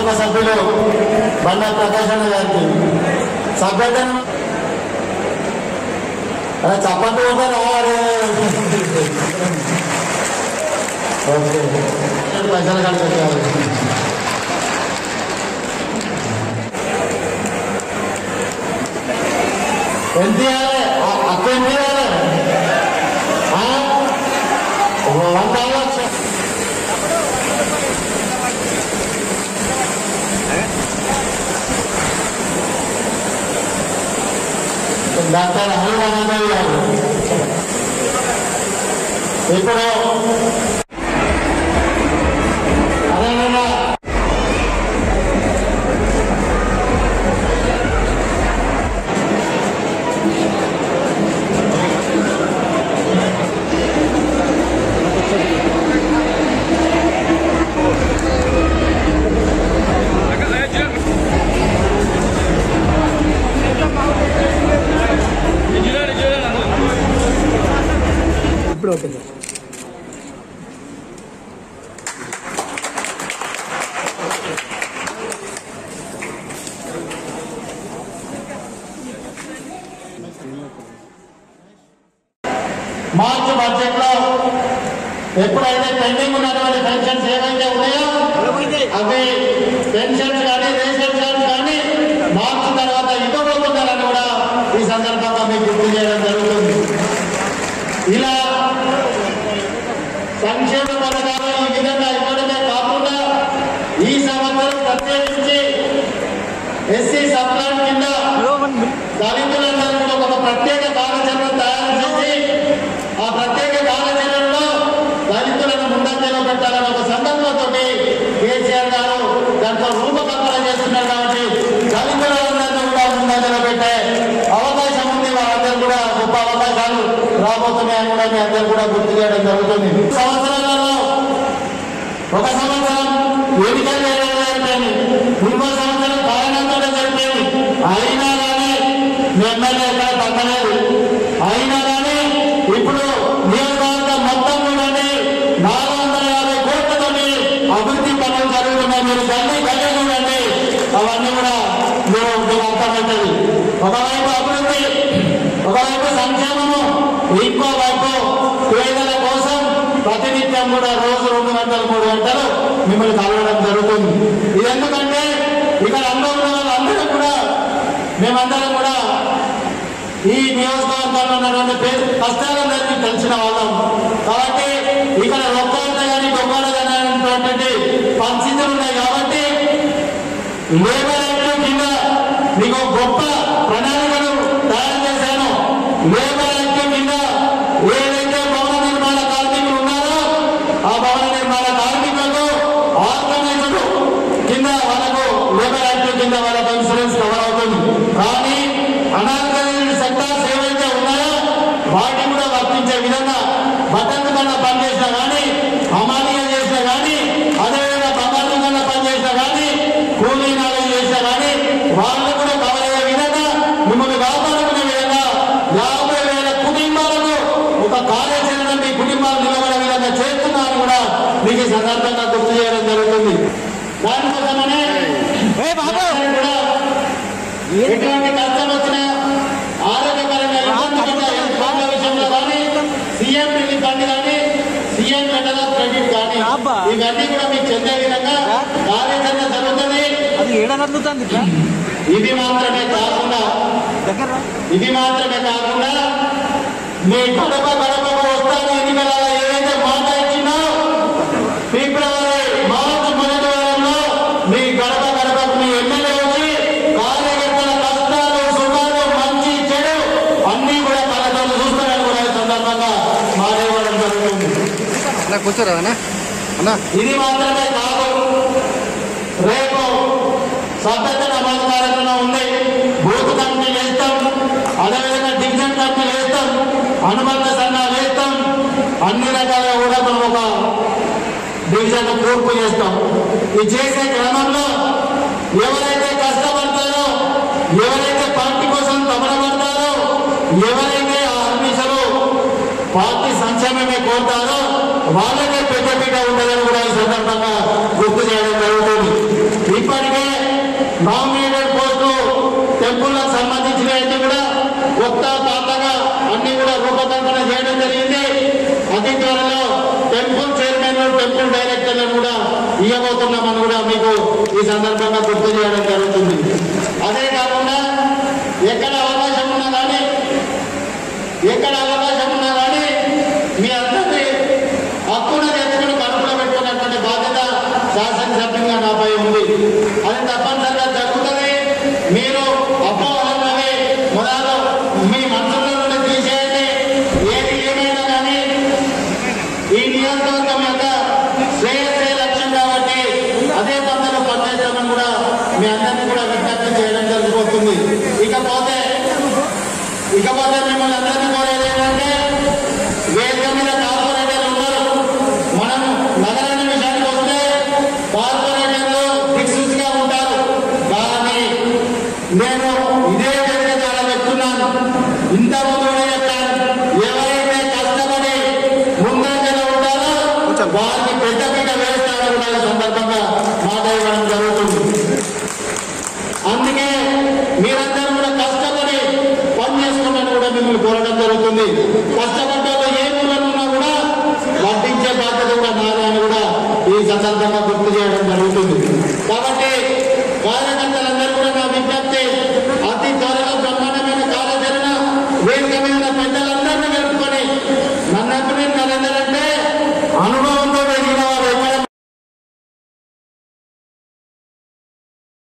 కుటుంబ సభ్యులు బండా ప్రకాశ్ అన్న గారికి సభ్యతను అలా చప్పట్లు కూడా రావాలి ఓకే పైసలు కనిపెట్టాలి ఎంత ఇవ్వాలి అక్క ఎంత ఇవ్వాలి ఆ? ఒక వంద అవ్వచ్చు డాక్టర్ హనుమానందయ్య గారు ఇప్పుడు అదేవిధంగా ఇప్పుడు ఓకే సార్ మార్చి బడ్జెట్ లో ఎప్పుడైతే పెండింగ్ ఉన్నటువంటి పెన్షన్స్ ఏవైతే ఉన్నాయో అవి పెన్షన్స్ కానీ రేషన్ కార్డ్స్ కానీ మార్చి తర్వాత ఇవ్వబోతున్నారని కూడా ఈ సందర్భంగా మీకు గుర్తు చేయడం జరుగుతుంది ఇలా సంక్షేమ పథకాలు ఈ విధంగా ఇవ్వడమే కాకుండా ఈ సంవత్సరం ప్రత్యేకించి ఎస్సీ సప్లాన్ కింద దళితులందరూ కూడా ఒక ప్రత్యేక కార్యాచరణ తయారు చేసి ఆ ప్రత్యేక కార్యాచరణలో దళితులను ముందంజలో పెట్టాలని ఒక సందర్భంతో కేసీఆర్ గారు దాంట్లో రూపకల్పన చేస్తున్నారు కాబట్టి దళితులందరినీ కూడా ముందంజలో పెట్టే అవకాశం ఉంది వాళ్ళందరూ కూడా గొప్ప అవకాశాలు రాబోతున్నాయని కూడా మీ అందరూ కూడా గుర్తు చేయడం జరుగుతుంది సంవత్సరాలలో ఒక సంవత్సరం ఎన్నికలు జరిపాయి ఇంకో సంవత్సరం కారణంతో జరిపాయి అయినా కానీ మీ ఎమ్మెల్యే ఎక్కడ తగ్గలేదు అయినా కానీ ఇప్పుడు నియోజకవర్గం మొత్తం చూడండి నాలుగు వందల యాభై కోట్లతో అభివృద్ధి పనులు జరుగుతున్నాయి మీరు గల్లీ గల్లీ చూడండి అవన్నీ కూడా మీరు మీకు అర్థమవుతుంది ఒకవైపు అభివృద్ధి ఒకవైపు సంక్షేమము ఇంకో వైపు పేదల కోసం ప్రతినిత్యం కూడా రోజు రెండు గంటలు మూడు గంటలు మిమ్మల్ని కలవడం జరుగుతుంది ఇది ఎందుకంటే ఇక్కడ అందరూ ఉన్న వాళ్ళందరూ కూడా మేమందరం కూడా ఈ నియోజకవర్గంలో ఉన్నటువంటి పేరు కష్టాలందరికీ తెలిసిన వాళ్ళం కాబట్టి ఇక్కడ ఒక్కొక్క కానీ డొక్కలు కానీ అనేటువంటి పరిస్థితులు ఉన్నాయి కాబట్టి లేబర్ యాక్ట్ కింద మీకు గొప్ప ప్రణాళికలు తయారు చేశాను లేబర్ యాక్ట్ కింద ఏదైతే భవన నిర్మాణ కార్మికులు ఉన్నారో ఆ భవన నిర్మాణ కార్మికులకు ఆర్గనైజ్డ్ కింద వాళ్ళకు లేబర్ యాక్ట్ కింద వాళ్ళకు ఇన్సూరెన్స్ కవర్ అవుతుంది కానీ అనార్గనైజ్డ్ సెక్టార్స్ ఏవైతే ఉన్నాయో వాటిని కూడా వర్తించే విధంగా బటన్ కన్నా పనిచేసినా కానీ అమానీయ చేసినా కానీ అదేవిధంగా బంగారు కన్నా పనిచేసినా కానీ కూలీ నాలుగు చేసినా కానీ వాళ్ళు కూడా కవర్ అయ్యే విధంగా మిమ్మల్ని కాపాడుకునే విధంగా యాభై వేల కుటుంబాలకు ఒక కార్యాచరణ మీ కుటుంబాలు నిలబడే విధంగా చేస్తున్నారు కూడా మీకు ఈ సందర్భంగా గుర్తు చేయడం జరుగుతుంది దానికోసమనే అందరూ కూడా ఎటువంటి కష్టం వచ్చినా ఆరోగ్యపరంగా ఇబ్బంది పడ్డ హెల్త్ ఫండ్ల విషయంలో కానీ సీఎం రిలీఫ్ ఫండ్ కానీ సీఎం మెటల్ ఆఫ్ క్రెడిట్ కానీ అబ్బా. ఇవన్నీ కూడా మీకు చెందే విధంగా కార్యాచరణ జరుగుతుంది అది ఏడా కదులుతుంది ఇట్లా ఇది మాత్రమే కాకుండా దగ్గర రా. ఇది మాత్రమే కాకుండా మీ గడప గడపకు వస్తాను ఎన్నికల ఏదైతే మాట ఇచ్చినా ఫిబ్రవరి మార్చి మొదటి వారంలో మీ గడప గడపకు మీ ఎమ్మెల్యే వచ్చి కార్యకర్తల కష్టాలు సుఖాలు మంచి చెడు అన్ని కూడా కళ్ళతో చూస్తారని కూడా ఈ సందర్భంగా మాట్లాడడం జరుగుతుంది అన్న కూర్చోరా అన్న అన్న ఇది మాత్రమే కాదు రేపు సభ్యత నమోదు కార్యక్రమం ఉంది బూత్ కమిటీలు వేస్తాం అదేవిధంగా డివిజన్ కమిటీలు వేస్తాం అనుబంధ సంఘాలు వేస్తాం అన్ని రకాలుగా కూడా మనం ఒక డివిజన్ కూర్పు చేస్తాం ఇది చేసే క్రమంలో ఎవరైతే కష్టపడతారో ఎవరైతే పార్టీ కోసం తపనపడతారో ఎవరైతే ఆ అన్నిసలు పార్టీ సంక్షేమమే కోరుతారో వాళ్ళకే పెద్దపీట ఉంటుందని కూడా ఈ సందర్భంగా గుర్తు చేయడం జరుగుతుంది ఇప్పటి కొత్త పాతగా అన్ని కూడా రూపకల్పన చేయడం జరిగింది అతి త్వరలో టెంపుల్ చైర్మన్ టెంపుల్ డైరెక్టర్లను కూడా ఇవ్వబోతున్నామని కూడా మీకు ఈ సందర్భంగా గుర్తు చేయడం జరుగుతుంది అదే కాకుండా ఎక్కడ అవకాశం ఉన్నా కానీ ఎక్కడ అవకాశం ఉన్నా కానీ మీ అందరినీ హక్కున తెచ్చుకుని కడుపులో పెట్టుకున్నటువంటి బాధ్యత శాసనసభ్యంగా నాపై ఉంది అది తప్పనిసరిగా జరుగుతుంది మీరు అపోహలన్నవి మొదలు మీ మనసులో నుండి తీసేయండి ఏది ఏమైనా కానీ ఈ నియోజకవర్గం యొక్క శ్రేయస్సే లక్ష్యం కాబట్టి అదే పంటలో పనిచేస్తామని కూడా మీ అందరినీ కూడా విజ్ఞప్తి చేయడం జరిగిపోతుంది ఇకపోతే ఇకపోతే మిమ్మల్ని అందరినీ కోరేది ఏంటంటే వేదిక మీద కార్పొరేటర్లు ఉన్నారు మనం నగరాన్ని విషయానికి వస్తే కార్పొరేటర్లు దిక్సూచిగా ఉంటారు కానీ నేను ఇదే వేదిక ద్వారా చెప్తున్నాను ఇంత ముందు కూడా చెప్పాను ఎవరైతే కష్టపడి ముందంజలో ఉంటారో వారికి పెద్ద పీట వేస్తారని కూడా ఈ సందర్భంగా మాట ఇవ్వడం జరుగుతుంది అందుకే మీరంతా